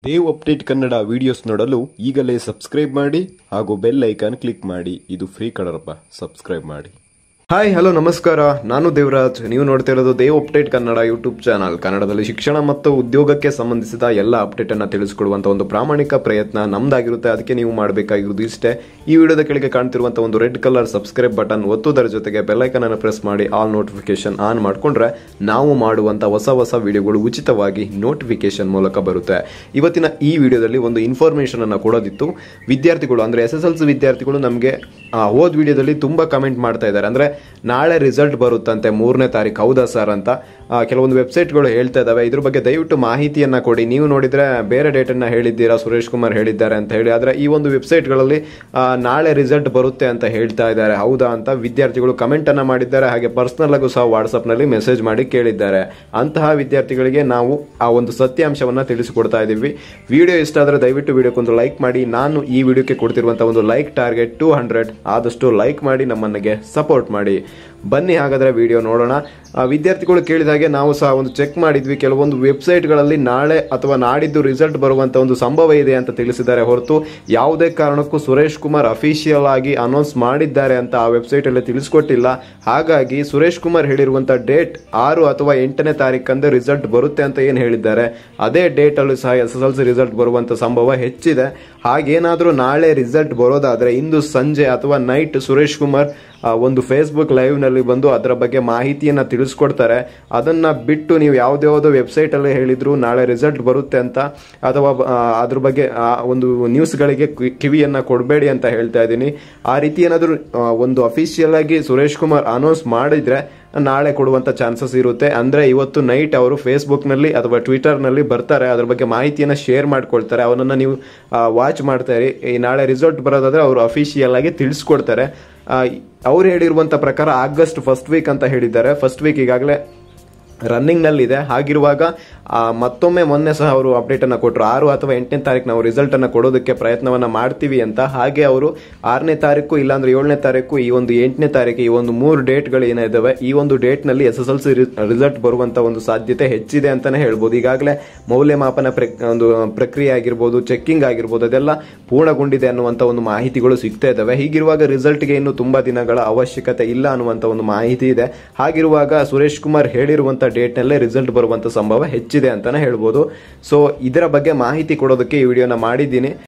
Dev update Kannada videos ನೋಡಲು ಈಗಲೇ subscribe ಮಾಡಿ ಹಾಗೂ ಬೆಲ್ ಐಕಾನ್ ಕ್ಲಿಕ್ ಮಾಡಿ ಇದು ಫ್ರೀ ಕಡರಪ್ಪ ಸಬ್ಸ್ಕ್ರೈಬ್ ಮಾಡಿ ಹಾಯ್ ಹಲೋ ನಮಸ್ಕಾರ ನಾನು ದೇವರಾಜ್ ನೀವು ನೋಡ್ತಾ ಇರೋದು Dev update Kannada YouTube channel ಕನ್ನಡದಲ್ಲಿ ಶಿಕ್ಷಣ ಮತ್ತು ಉದ್ಯೋಗಕ್ಕೆ ಸಂಬಂಧಿಸಿದ ಎಲ್ಲ ಅಪ್ಡೇಟ್ ಅನ್ನ ತಿಳಿಸ್ಕೊಡುವಂತ ಒಂದು ಪ್ರಾಮಾಣಿಕ ಪ್ರಯತ್ನ ನಮ್ದಾಗಿರುತ್ತೆ ಅದಕ್ಕೆ ನೀವು ಮಾಡಬೇಕಾಗಿರೋದು ಇಷ್ಟೇ ಈ ವಿಡಿಯೋದ ಕೆಳಗೆ ಕಾಣ್ತಿರುವಂತ ಒಂದು ರೆಡ್ ಕಲರ್ ಸಬ್ಸ್ಕ್ರೈಬ್ ಬಟನ್ ಒತ್ತುವುದರ ಜೊತೆಗೆ ಬೆಲ್ಲೈಕನ್ ಅನ್ನು ಪ್ರೆಸ್ ಮಾಡಿ ಆಲ್ ನೋಟಿಫಿಕೇಶನ್ ಆನ್ ಮಾಡ್ಕೊಂಡ್ರೆ ನಾವು ಮಾಡುವಂತ ಹೊಸ ಹೊಸ ವಿಡಿಯೋಗಳು ಉಚಿತವಾಗಿ ನೋಟಿಫಿಕೇಶನ್ ಮೂಲಕ ಬರುತ್ತೆ ಇವತ್ತಿನ ಈ ವಿಡಿಯೋದಲ್ಲಿ ಒಂದು ಇನ್ಫಾರ್ಮೇಶನ್ ಅನ್ನ ಕೊಡೋದಿತ್ತು ವಿದ್ಯಾರ್ಥಿಗಳು ಅಂದ್ರೆ ಎಸ್ ಎಸ್ ಎಲ್ ಸಿ ವಿದ್ಯಾರ್ಥಿಗಳು ನಮಗೆ ಹೋದ್ ವಿಡಿಯೋದಲ್ಲಿ ತುಂಬಾ ಕಮೆಂಟ್ ಮಾಡ್ತಾ ಇದ್ದಾರೆ ಅಂದ್ರೆ ನಾಳೆ ರಿಸಲ್ಟ್ ಬರುತ್ತಂತೆ ಮೂರನೇ ತಾರೀಕು ಹೌದಾ ಸರ್ ಅಂತ ಆ, ಕೆಲವೊಂದು ವೆಬ್ಸೈಟ್ಗಳು ಹೇಳ್ತಾ ಇದಾವೆ ಇದ್ರ ಬಗ್ಗೆ ದಯವಿಟ್ಟು ಮಾಹಿತಿಯನ್ನ ಕೊಡಿ ನೀವು ನೋಡಿದ್ರೆ ಬೇರೆ ಡೇಟನ್ನ ಹೇಳಿದ್ದೀರಾ ಸುರೇಶ್ ಕುಮಾರ್ ಹೇಳಿದ್ದಾರೆ ಅಂತ ಹೇಳಿ ಆದ್ರೆ ಈ ಒಂದು ವೆಬ್ಸೈಟ್ಗಳಲ್ಲಿ ಆ, ನಾಳೆ ರಿಸಲ್ಟ್ ಬರುತ್ತೆ ಅಂತ ಹೇಳ್ತಾ ಇದ್ದಾರೆ ಹೌದಾ ಅಂತ ವಿದ್ಯಾರ್ಥಿಗಳು ಕಮೆಂಟ್ ಅನ್ನ ಮಾಡಿದ್ದಾರೆ ಹಾಗೆ ಪರ್ಸನಲ್ ಆಗು ಸಹ ವಾಟ್ಸ್ಆಪ್ ನಲ್ಲಿ ಮೆಸೇಜ್ ಮಾಡಿ ಕೇಳಿದ್ದಾರೆ ಅಂತಹ ವಿದ್ಯಾರ್ಥಿಗಳಿಗೆ ನಾವು ಆ ಒಂದು ಸತ್ಯಾಂಶವನ್ನ ತಿಳಿಸಿಕೊಡ್ತಾ ಇದ್ದೀವಿ ವಿಡಿಯೋ ಇಷ್ಟ ಆದ್ರೆ ದಯವಿಟ್ಟು ವಿಡಿಯೋಕ್ಕೊಂದು ಲೈಕ್ ಮಾಡಿ ನಾನು ಈ ವಿಡಿಯೋಕ್ಕೆ ಕೊಡ್ತಿರುವಂತಹ ಒಂದು ಲೈಕ್ ಟಾರ್ಗೆಟ್ ಟೂ ಹಂಡ್ರೆಡ್ ಆದಷ್ಟು ಲೈಕ್ ಮಾಡಿ ನಮ್ಮನಿಗೆ ಸಪೋರ್ಟ್ ಮಾಡಿ ಬನ್ನಿ ಹಾಗಾದ್ರೆ ವಿಡಿಯೋ ನೋಡೋಣ ಆ, ವಿದ್ಯಾರ್ಥಿಗಳು ಕೇಳಿದ ಹಾಗೆ ನಾವು ಸಹ ಒಂದು ಚೆಕ್ ಮಾಡಿದ್ವಿ ಕೆಲವೊಂದು ವೆಬ್ಸೈಟ್ಗಳಲ್ಲಿ ನಾಳೆ ಅಥವಾ ನಾಡಿದ್ದು ರಿಸಲ್ಟ್ ಬರುವಂತ ಒಂದು ಸಂಭವ ಇದೆ ಅಂತ ತಿಳಿಸಿದ್ದಾರೆ ಹೊರತು ಯಾವುದೇ ಕಾರಣಕ್ಕೂ ಸುರೇಶ್ ಕುಮಾರ್ ಅಫಿಷಿಯಲ್ ಆಗಿ ಅನೌನ್ಸ್ ಮಾಡಿದ್ದಾರೆ ಅಂತ ಆ ವೆಬ್ಸೈಟ್ ಅಲ್ಲಿ ತಿಳಿಸ್ಕೊಟ್ಟಿಲ್ಲ ಹಾಗಾಗಿ ಸುರೇಶ್ ಕುಮಾರ್ ಹೇಳಿರುವಂತ ಡೇಟ್ ಆರು ಅಥವಾ ಎಂಟನೇ ತಾರೀಕಂದೇ ರಿಸಲ್ಟ್ ಬರುತ್ತೆ ಅಂತ ಏನು ಹೇಳಿದ್ದಾರೆ ಅದೇ ಡೇಟ್ ಅಲ್ಲೂ ಸಹ S S L C result ಬರುವಂತ ಸಂಭವ ಹೆಚ್ಚಿದೆ ಹಾಗೇನಾದ್ರೂ ನಾಳೆ ರಿಸಲ್ಟ್ ಬರೋದಾದ್ರೆ ಇಂದು ಸಂಜೆ ಅಥವಾ ನೈಟ್ ಸುರೇಶ್ ಕುಮಾರ್ ಆ, ಒಂದು ಫೇಸ್ಬುಕ್ ಲೈವ್ ನಲ್ಲಿ ಬಂದು ಅದರ ಬಗ್ಗೆ ಮಾಹಿತಿಯನ್ನ ತಿಳಿಸ್ಕೊಡ್ತಾರೆ ಅದನ್ನ ಬಿಟ್ಟು ನೀವು ಯಾವ್ದ್ಯಾವ್ದೋ ವೆಬ್ಸೈಟ್ ಅಲ್ಲಿ ಹೇಳಿದ್ರು ನಾಳೆ ರಿಸಲ್ಟ್ ಬರುತ್ತೆ ಅಂತ ಅಥವಾ ಆ, ಅದ್ರ ಬಗ್ಗೆ ಆ ಒಂದು ನ್ಯೂಸ್ಗಳಿಗೆ ಕಿ- ಕಿವಿಯನ್ನ ಕೊಡಬೇಡಿ ಅಂತ ಹೇಳ್ತಾ ಇದ್ದೀನಿ ಆ ರೀತಿ ಏನಾದರೂ ಆ, ಒಂದು ಅಫಿಷಿಯಲ್ ಆಗಿ ಸುರೇಶ್ ಕುಮಾರ್ ಅನೌನ್ಸ್ ಮಾಡಿದ್ರೆ ನಾಳೆ ಕೊಡುವಂತ ಚಾನ್ಸಸ್ ಇರುತ್ತೆ ಅಂದ್ರೆ ಇವತ್ತು ನೈಟ್ ಅವರು ಫೇಸ್ಬುಕ್ ನಲ್ಲಿ ಅಥವಾ ಟ್ವಿಟರ್ ನಲ್ಲಿ ಬರ್ತಾರೆ ಅದ್ರ ಬಗ್ಗೆ ಮಾಹಿತಿಯನ್ನ ಶೇರ್ ಮಾಡ್ಕೊಳ್ತಾರೆ ಅವನನ್ನ ನೀವು ವಾಚ್ ಮಾಡ್ತಾ ಇರಿ ಈ ನಾಳೆ ರಿಸಲ್ಟ್ ಬರೋದಾದ್ರೆ ಅವರು ಅಫಿಷಿಯಲ್ ಆಗಿ ತಿಳಿಸ್ಕೊಡ್ತಾರೆ ಅವ್ರು ಹೇಳಿರುವಂತ ಪ್ರಕಾರ ಆಗಸ್ಟ್ ಫಸ್ಟ್ ವೀಕ್ ಅಂತ ಹೇಳಿದ್ದಾರೆ ಫಸ್ಟ್ ವೀಕ್ ಈಗಾಗಲೇ ರನ್ನಿಂಗ್ ನಲ್ಲಿ ಇದೆ ಹಾಗಿರುವಾಗ ಆ, ಮತ್ತೊಮ್ಮೆ ಮೊನ್ನೆ ಸಹ ಅವರು ಅಪ್ಡೇಟ್ ಅನ್ನ ಕೊಟ್ಟರು ಆರು ಅಥವಾ ಎಂಟನೇ ತಾರೀಕು ನಾವು ರಿಸಲ್ಟ್ ಅನ್ನ ಕೊಡೋದಕ್ಕೆ ಪ್ರಯತ್ನವನ್ನ ಮಾಡ್ತೀವಿ ಅಂತ ಹಾಗೆ ಅವರು ಆರನೇ ತಾರೀಕು ಇಲ್ಲಾಂದ್ರೆ ಏಳನೇ ತಾರೀಕು ಈ ಒಂದು ಎಂಟನೇ ತಾರೀಕು ಈ ಒಂದು ಮೂರು ಡೇಟ್ಗಳು ಏನಿದಾವೆ ಈ ಒಂದು ಡೇಟ್ ನಲ್ಲಿ S S L C result ಬರುವಂತ ಒಂದು ಸಾಧ್ಯತೆ ಹೆಚ್ಚಿದೆ ಅಂತಾನೆ ಹೇಳ್ಬೋದು ಈಗಾಗಲೇ ಮೌಲ್ಯಮಾಪನ ಪ್ರಕ್- ಒಂದು ಪ್ರಕ್ರಿಯೆ ಆಗಿರ್ಬೋದು ಚೆಕ್ಕಿಂಗ್ ಆಗಿರ್ಬೋದು ಅದೆಲ್ಲ ಪೂರ್ಣಗೊಂಡಿದೆ ಅನ್ನುವಂತ ಒಂದು ಮಾಹಿತಿಗಳು ಸಿಗ್ತಾ ಇದಾವೆ ಹೀಗಿರುವಾಗ ರಿಸಲ್ಟ್ಗೆ ಇನ್ನು ತುಂಬಾ ದಿನಗಳ ಅವಶ್ಯಕತೆ ಇಲ್ಲ ಅನ್ನುವಂತ ಒಂದು ಮಾಹಿತಿ ಇದೆ ಹಾಗಿರುವಾಗ ಸುರೇಶ್ ಕುಮಾರ್ ಹೇಳಿರುವಂತ ಡೇಟ್ ನಲ್ಲೇ ರಿಸಲ್ಟ್ ಬರುವಂತ ಸಂಭವ ಹೆಚ್ಚಿದೆ ಅಂತಾನೆ ಹೇಳ್ಬೋದು ಸೊ ಇದರ ಬಗ್ಗೆ ಮಾಹಿತಿ ಕೊಡೋದಕ್ಕೆ ಈ ವಿಡಿಯೋನ ಮಾಡಿದ್ದೀನಿ